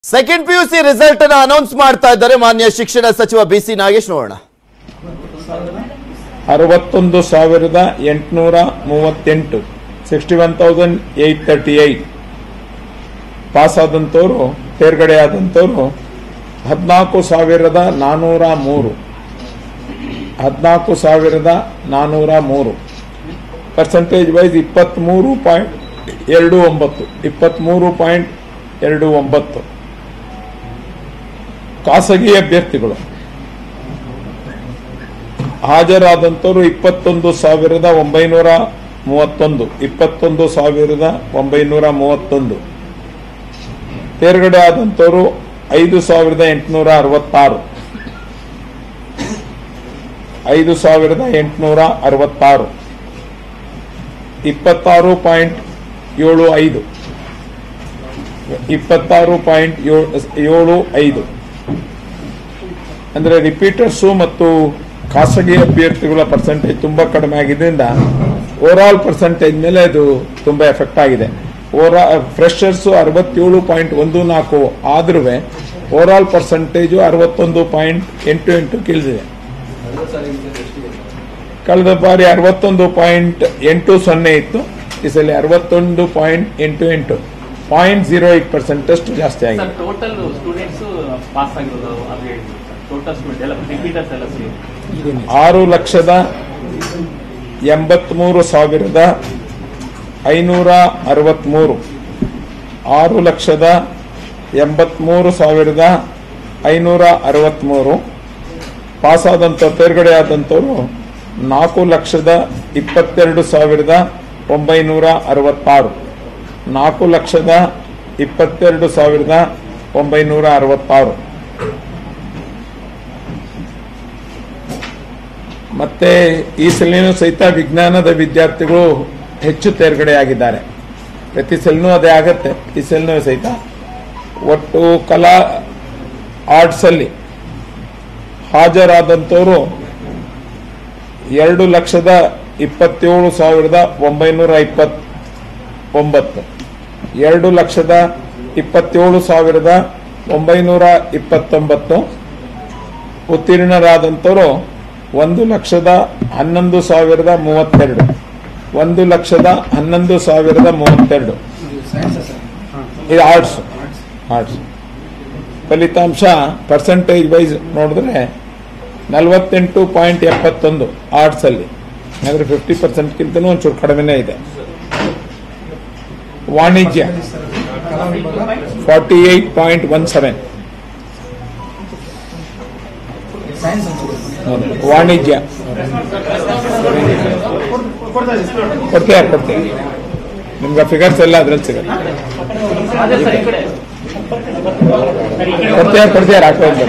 second P U C result ಅನ್ನ announce ಮಾಡ್ತಾ ಇದ್ದಾರೆ ಮಾನ್ಯ ಶಿಕ್ಷಣ ಸಚಿವ ಬಿ ಸಿ ನಾಗೇಶ್ ನೋಡೋಣ ಅರವತ್ತೊಂದು ಸಾವಿರದ ಎಂಟುನೂರ ಮೂವತ್ತೆಂಟು sixty one thousand eight thirty eight pass ಆದಂಥವ್ರು ತೇರ್ಗಡೆ ಆದಂಥವ್ರು ಹದಿನಾಲ್ಕು ಸಾವಿರದ ನಾನ್ನೂರ ಮೂರು ಹದಿನಾಲ್ಕು ಸಾವಿರದ ನಾನ್ನೂರ ಮೂರು ಪರ್ಸೆಂಟೇಜ್ ವೈಸ್ ಇಪ್ಪತ್ತ್ಮೂರು ಪಾಯಿಂಟ್ ಎರಡು ಒಂಬತ್ತು ಇಪ್ಪತ್ತ್ಮೂರು ಪಾಯಿಂಟ್ ಎರಡು ಒಂಬತ್ತು ಖಾಸಗಿ ಅಭ್ಯರ್ಥಿಗಳು ಹಾಜರಾದಂಥವರು ಇಪ್ಪತ್ತೊಂದು ಸಾವಿರದ ಒಂಬೈನೂರ ಮೂವತ್ತೊಂದು ಇಪ್ಪತ್ತೊಂದು ಸಾವಿರದ ಒಂಬೈನೂರ ಮೂವತ್ತೊಂದು ತೇರ್ಗಡೆ ಆದಂಥವರು ಐದು ಸಾವಿರದ ಎಂಟುನೂರ ಅರವತ್ತಾರು ಐದು ಸಾವಿರದ ಎಂಟುನೂರ ಅರವತ್ತಾರು ಇಪ್ಪತ್ತಾರು ಪಾಯಿಂಟ್ ಏಳು ಐದು ಇಪ್ಪತ್ತಾರು ಪಾಯಿಂಟ್ ಏಳು ಐದು ಅಂದ್ರೆ ರಿಪೀಟರ್ಸು ಮತ್ತು ಖಾಸಗಿ ಅಭ್ಯರ್ಥಿಗಳ ಪರ್ಸೆಂಟೇಜ್ ತುಂಬಾ ಕಡಿಮೆ ಆಗಿದ್ದರಿಂದ ಓವರಾಲ್ ಪರ್ಸೆಂಟೇಜ್ ಮೇಲೆ ಅದು ತುಂಬಾ ಎಫೆಕ್ಟ್ ಆಗಿದೆ ಓವರಾ ಫ್ರೆಶರ್ಸ್ ಅರವತ್ತೇಳು ಪಾಯಿಂಟ್ ಒಂದು ನಾಲ್ಕು ಆದ್ರೂ ಓವರಾಲ್ ಪರ್ಸೆಂಟೇಜು ಅರವತ್ತೊಂದು ಪಾಯಿಂಟ್ ಎಂಟು ಎಂಟು ಇಳಿದಿದೆ ಕಳೆದ ಬಾರಿ ಅರವತ್ತೊಂದು ಪಾಯಿಂಟ್ ಎಂಟು ಸೊನ್ನೆ ಇತ್ತು ಈ ಸಲ ಅರವತ್ತೊಂದು ಪಾಯಿಂಟ್ ಎಂಟು ಎಂಟು ಪಾಯಿಂಟ್ ಜೀರೋ ಏಟ್ ಪರ್ಸೆಂಟ್ ಅಷ್ಟು ಜಾಸ್ತಿ ಆಗಿದೆ ಸರ್ ಟೋಟಲ್ ಸ್ಟೂಡೆಂಟ್ಸ್ ಪಾಸ್ ಆಗಿರೋದು ಅದು ಹೇಳಿದ್ರು ಟೋಟಲ್ ಸ್ಟೂಡೆಂಟ್ ಎಲ್ಲ ರಿಪೀಟರ್ಸ್ ಎಲ್ಲ ಸೇರಿ ಆರು ಲಕ್ಷದ ಎಂಬತ್ಮೂರು ಸಾವಿರದ ಐನೂರ ಅರವತ್ಮೂರು ಆರು ಲಕ್ಷದ ಎಂಬತ್ಮೂರು ಸಾವಿರದ ಐನೂರ ಅರವತ್ಮೂರು ಪಾಸಾದಂಥ ತೇರ್ಗಡೆ ಆದಂಥವರು ನಾಲ್ಕು ಲಕ್ಷದ ಇಪ್ಪತ್ತೆರಡು ಸಾವಿರದ ಒಂಬೈನೂರ ಅರವತ್ತಾರು ನಾಲ್ಕು ಲಕ್ಷದ ಇಪ್ಪತ್ತೆರಡು ಸಾವಿರದ ಒಂಬೈನೂರ ಅರವತ್ತಾರು ಮತ್ತೆ ಈ ಸಲಿನೂ ಸಹಿತ ವಿಜ್ಞಾನದ ವಿದ್ಯಾರ್ಥಿಗಳು ಹೆಚ್ಚು ತೇರ್ಗಡೆಯಾಗಿದ್ದಾರೆ ಪ್ರತಿ ಸಲನೂ ಅದೇ ಆಗತ್ತೆ ಈ ಸಲಿನೂ ಸಹಿತ ಒಟ್ಟು ಕಲಾ ಆರ್ಟ್ಸ್ ಅಲ್ಲಿ ಹಾಜರಾದಂಥವರು ಎರಡು ಲಕ್ಷದ ಇಪ್ಪತ್ತೇಳು ಸಾವಿರದ ಒಂಬೈನೂರ ಇಪ್ಪತ್ ಒಂಬತ್ತು ಎರಡು ಲಕ್ಷದ ಇಪ್ಪತ್ತೇಳು ಸಾವಿರದ ಒಂಬೈನೂರ ಇಪ್ಪತ್ತೊಂಬತ್ತು ಉತ್ತೀರ್ಣರಾದಂಥವರು ಒಂದು ಲಕ್ಷದ ಹನ್ನೊಂದು ಸಾವಿರದ ಮೂವತ್ತೆರಡು ಒಂದು ಲಕ್ಷದ ಹನ್ನೊಂದು ಸಾವಿರದ ಮೂವತ್ತೆರಡು ಇದು ಆರ್ಟ್ಸ್ ಆರ್ಟ್ಸ್ ಫಲಿತಾಂಶ ಪರ್ಸೆಂಟೇಜ್ ವೈಸ್ ನೋಡಿದ್ರೆ ನಲವತ್ತೆಂಟು ಪಾಯಿಂಟ್ ಎಪ್ಪತ್ತೊಂದು ಆರ್ಟ್ಸ್ ಅಲ್ಲಿ ಅಂದ್ರೆ ಫಿಫ್ಟಿ ಪರ್ಸೆಂಟ್ಗಿಂತನೂ ಒಂಚೂರು ಕಡಿಮೆನೇ ಇದೆ ವಾಣಿಜ್ಯ forty eight point one seven ವಾಣಿಜ್ಯ ಕೊಡ್ತೀಯ ಕೊಡ್ತೀಯ ನಿಮ್ಗೆ ಫಿಗರ್ಸ್ ಎಲ್ಲ ಅದ್ರಲ್ಲಿ ಸಿಗುತ್ತೆ ಅದೇ ಸರ್ ಈ ಕಡೆ ಕೊಡ್ತೀಯ ಕೊಡ್ತೀಯ ಹಾಕೊಂಡು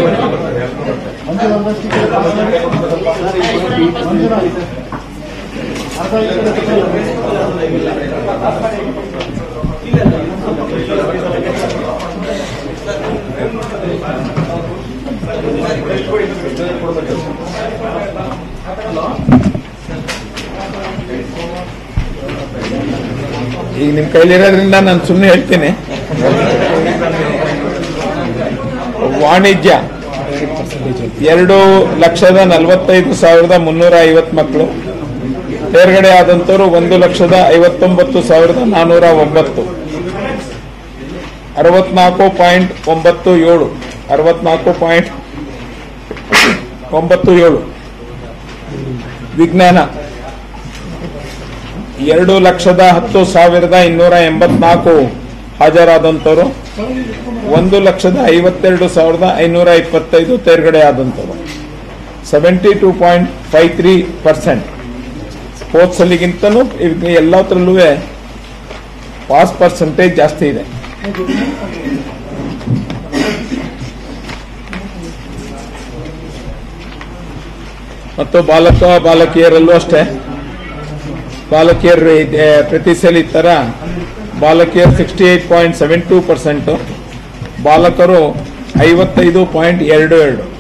ಈಗ ನಿಮ್ ಕೈಲಿರೋದ್ರಿಂದ ನಾನು ಸುಮ್ಮನೆ ಹೇಳ್ತೀನಿ ವಾಣಿಜ್ಯ ಎರಡು ಲಕ್ಷದ ನಲವತ್ತೈದು ಸಾವಿರದ ಮುನ್ನೂರ ಐವತ್ತು ಮಕ್ಕಳು ತೇರ್ಗಡೆ ಆದಂತವರು ಒಂದು ಲಕ್ಷದ ಐವತ್ತೊಂಬತ್ತು ಸಾವಿರದ ನಾನ್ನೂರ ಒಂಬತ್ತು ಅರವತ್ನಾಲ್ಕು ಪಾಯಿಂಟ್ ಒಂಬತ್ತು ಏಳು ಅರವತ್ನಾಲ್ಕು ಪಾಯಿಂಟ್ ಒಂಬತ್ತು ಏಳು ವಿಜ್ಞಾನ ಎರಡು ಲಕ್ಷದ ಹತ್ತು ಸಾವಿರದ ಇನ್ನೂರ ಎಂಬತ್ನಾಲ್ಕು ಹಾಜರಾದಂಥವರು ಒಂದು ಲಕ್ಷದ ಐವತ್ತೆರಡು ಸಾವಿರದ ಐನೂರ ಇಪ್ಪತ್ತೈದು ತೇರ್ಗಡೆ ಆದಂಥವ್ರು seventy two point five three percent ಹೋದ್ ಸಲಿಗಿಂತನೂ ಈಗ ಎಲ್ಲತ್ರಲ್ಲೂ ಪಾಸ್ ಪರ್ಸೆಂಟೇಜ್ ಜಾಸ್ತಿ ಇದೆ ಮತ್ತು ಬಾಲಕ ಬಾಲಕಿಯರಲ್ಲೂ ಅಷ್ಟೇ ಬಾಲಕಿಯರು ಇದೆ ಪ್ರತಿ ಸಲ ಈ ಥರ ಬಾಲಕಿಯರು sixty eight point seven two percent ಬಾಲಕರು ಐವತ್ತೈದು ಪಾಯಿಂಟ್ ಎರಡು ಎರಡು